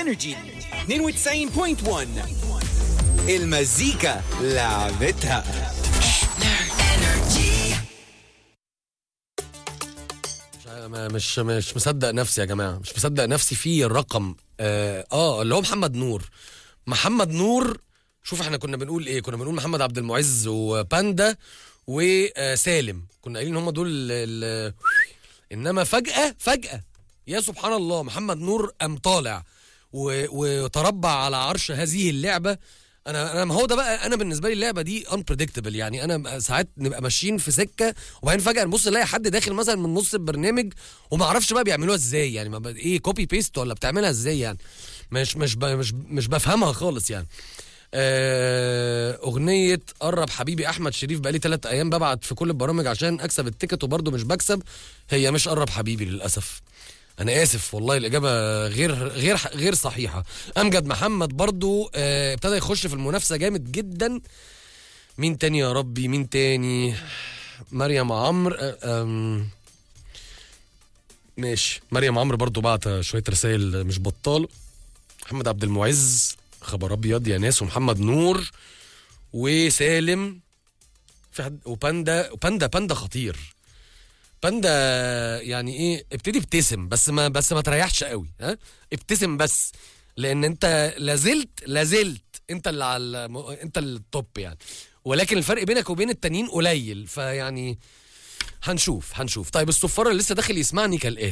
انرجي 92.1 المزيكا لعبتها مش مش مش مصدق نفسي يا جماعه مش مصدق نفسي في الرقم اه, آه اللي هو محمد نور محمد نور شوف احنا كنا بنقول ايه كنا بنقول محمد عبد المعز وباندا وسالم كنا قايلين هم دول ال- ال- انما فجاه فجاه يا سبحان الله محمد نور قام طالع و- وتربع على عرش هذه اللعبه انا انا ما هو ده بقى انا بالنسبه لي اللعبه دي unpredictable يعني انا ساعات نبقى ماشيين في سكه وبعدين فجاه نبص نلاقي حد داخل مثلا من نص البرنامج وما اعرفش بقى بيعملوها ازاي يعني ما ب... ايه كوبي بيست ولا بتعملها ازاي يعني مش مش ب... مش مش بفهمها خالص يعني آه، اغنيه قرب حبيبي احمد شريف بقالي ثلاث ايام ببعت في كل البرامج عشان اكسب التيكت وبرضه مش بكسب هي مش قرب حبيبي للاسف انا اسف والله الاجابه غير غير غير صحيحه امجد محمد برضو آه، ابتدى يخش في المنافسه جامد جدا مين تاني يا ربي مين تاني مريم عمرو آه، آم، ماشي مريم عمرو برضو بعت شويه رسائل مش بطال محمد عبد المعز خبر ابيض يا ناس ومحمد نور وسالم في حد وباندا وباندا باندا خطير باندا يعني ايه ابتدي ابتسم بس ما بس ما تريحش قوي ها ابتسم بس لان انت لازلت لازلت انت اللي على الم- انت التوب يعني ولكن الفرق بينك وبين التانيين قليل فيعني هنشوف هنشوف طيب الصفاره اللي لسه داخل يسمعني كالاتي